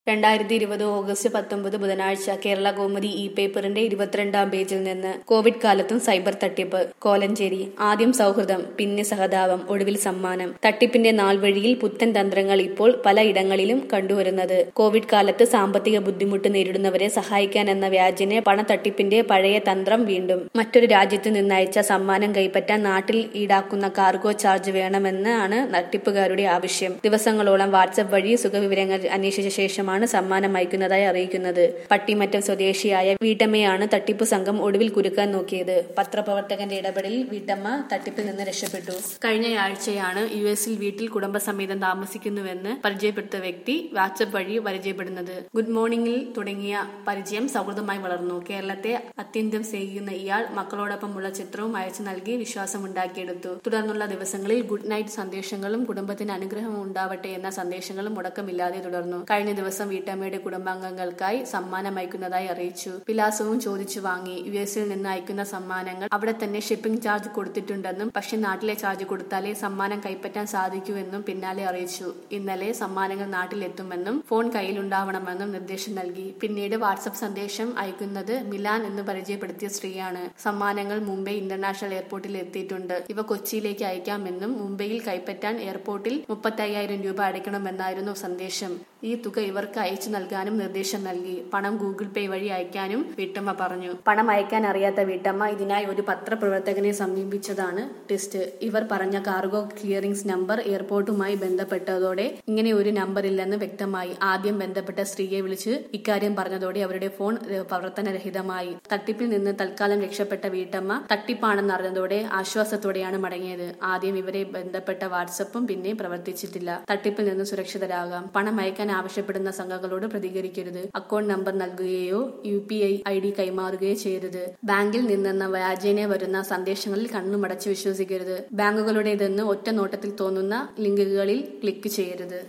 രണ്ടായിരത്തി ഇരുപത് ഓഗസ്റ്റ് പത്തൊമ്പത് ബുധനാഴ്ച കേരള കൗമുദി ഇ പേപ്പറിന്റെ ഇരുപത്തിരണ്ടാം പേജിൽ നിന്ന് കോവിഡ് കാലത്തും സൈബർ തട്ടിപ്പ് കോലഞ്ചേരി ആദ്യം സൗഹൃദം പിന്നെ സഹതാപം ഒടുവിൽ സമ്മാനം തട്ടിപ്പിന്റെ നാൾവഴിയിൽ പുത്തൻ തന്ത്രങ്ങൾ ഇപ്പോൾ പലയിടങ്ങളിലും കണ്ടുവരുന്നത് കോവിഡ് കാലത്ത് സാമ്പത്തിക ബുദ്ധിമുട്ട് നേരിടുന്നവരെ സഹായിക്കാൻ എന്ന വ്യാജനെ പണത്തട്ടിപ്പിന്റെ പഴയ തന്ത്രം വീണ്ടും മറ്റൊരു രാജ്യത്ത് നിന്നയച്ച സമ്മാനം കൈപ്പറ്റാൻ നാട്ടിൽ ഈടാക്കുന്ന കാർഗോ ചാർജ് വേണമെന്നാണ് തട്ടിപ്പുകാരുടെ ആവശ്യം ദിവസങ്ങളോളം വാട്സപ്പ് വഴി സുഖവിവരങ്ങൾ അന്വേഷിച്ച ശേഷമാണ് സമ്മാനം അയക്കുന്നതായി അറിയിക്കുന്നത് പട്ടിമറ്റം സ്വദേശിയായ വീട്ടമ്മയാണ് തട്ടിപ്പ് സംഘം ഒടുവിൽ കുരുക്കാൻ നോക്കിയത് പത്രപ്രവർത്തകന്റെ ഇടപെടലിൽ വീട്ടമ്മ തട്ടിപ്പിൽ നിന്ന് രക്ഷപ്പെട്ടു കഴിഞ്ഞയാഴ്ചയാണ് യു എസിൽ വീട്ടിൽ കുടുംബസമേതം താമസിക്കുന്നുവെന്ന് പരിചയപ്പെടുത്ത വ്യക്തി വാട്സപ്പ് വഴി പരിചയപ്പെടുന്നത് ഗുഡ് മോർണിംഗിൽ തുടങ്ങിയ പരിചയം സൗഹൃദമായി വളർന്നു കേരളത്തെ അത്യന്തം സ്നേഹിക്കുന്ന ഇയാൾ മക്കളോടൊപ്പമുള്ള ചിത്രവും അയച്ചു നൽകി വിശ്വാസമുണ്ടാക്കിയെടുത്തു തുടർന്നുള്ള ദിവസങ്ങളിൽ ഗുഡ് നൈറ്റ് സന്ദേശങ്ങളും കുടുംബത്തിന് അനുഗ്രഹം ഉണ്ടാവട്ടെ എന്ന സന്ദേശങ്ങളും മുടക്കമില്ലാതെ തുടർന്നു കഴിഞ്ഞ ദിവസം വീട്ടമ്മയുടെ കുടുംബാംഗങ്ങൾക്കായി സമ്മാനം അയക്കുന്നതായി അറിയിച്ചു വിലാസവും ചോദിച്ചു വാങ്ങി യു എസിൽ നിന്ന് അയക്കുന്ന സമ്മാനങ്ങൾ അവിടെ തന്നെ ഷിപ്പിംഗ് ചാർജ് കൊടുത്തിട്ടുണ്ടെന്നും പക്ഷെ നാട്ടിലെ ചാർജ് കൊടുത്താലേ സമ്മാനം കൈപ്പറ്റാൻ സാധിക്കൂ എന്നും പിന്നാലെ അറിയിച്ചു ഇന്നലെ സമ്മാനങ്ങൾ നാട്ടിലെത്തുമെന്നും ഫോൺ കയ്യിലുണ്ടാവണമെന്നും നിർദ്ദേശം നൽകി പിന്നീട് വാട്സപ്പ് സന്ദേശം അയക്കുന്നത് മിലാൻ എന്ന് പരിചയപ്പെടുത്തിയ സ്ത്രീയാണ് സമ്മാനങ്ങൾ മുംബൈ ഇന്റർനാഷണൽ എയർപോർട്ടിൽ എത്തിയിട്ടുണ്ട് ഇവ കൊച്ചിയിലേക്ക് അയക്കാമെന്നും മുംബൈയിൽ കൈപ്പറ്റാൻ എയർപോർട്ടിൽ മുപ്പത്തയ്യായിരം രൂപ അടയ്ക്കണമെന്നായിരുന്നു സന്ദേശം ഈ തുക ഇവർക്ക് അയച്ചു നൽകാനും നിർദ്ദേശം നൽകി പണം ഗൂഗിൾ പേ വഴി അയക്കാനും വീട്ടമ്മ പറഞ്ഞു പണം അയക്കാൻ അറിയാത്ത വീട്ടമ്മ ഇതിനായി ഒരു പത്രപ്രവർത്തകനെ സമീപിച്ചതാണ് ടെസ്റ്റ് ഇവർ പറഞ്ഞ കാർഗോ ക്ലിയറിംഗ്സ് നമ്പർ എയർപോർട്ടുമായി ബന്ധപ്പെട്ടതോടെ ഇങ്ങനെ ഒരു നമ്പർ ഇല്ലെന്ന് വ്യക്തമായി ആദ്യം ബന്ധപ്പെട്ട സ്ത്രീയെ വിളിച്ച് ഇക്കാര്യം പറഞ്ഞതോടെ അവരുടെ ഫോൺ പ്രവർത്തനരഹിതമായി തട്ടിപ്പിൽ നിന്ന് തൽക്കാലം രക്ഷപ്പെട്ട വീട്ടമ്മ തട്ടിപ്പാണെന്ന് അറിഞ്ഞതോടെ ആശ്വാസത്തോടെയാണ് മടങ്ങിയത് ആദ്യം ഇവരെ ബന്ധപ്പെട്ട വാട്സപ്പും പിന്നെ പ്രവർത്തിച്ചിട്ടില്ല തട്ടിപ്പിൽ നിന്ന് സുരക്ഷിതരാകാം പണം അയക്കാൻ ആവശ്യപ്പെടുന്ന സംഘങ്ങളോട് പ്രതികരിക്കരുത് അക്കൗണ്ട് നമ്പർ നൽകുകയോ U P I I D കൈമാറുകയോ ചെയ്യരുത് ബാങ്കിൽ നിന്നെന്ന വ്യാജേന വരുന്ന സന്ദേശങ്ങളിൽ കണ്ണുമടച്ച് വിശ്വസിക്കരുത് ബാങ്കുകളുടേതെന്ന് ഒറ്റ നോട്ടത്തിൽ തോന്നുന്ന ലിങ്കുകളിൽ ക്ലിക്ക് ചെയ്യരുത്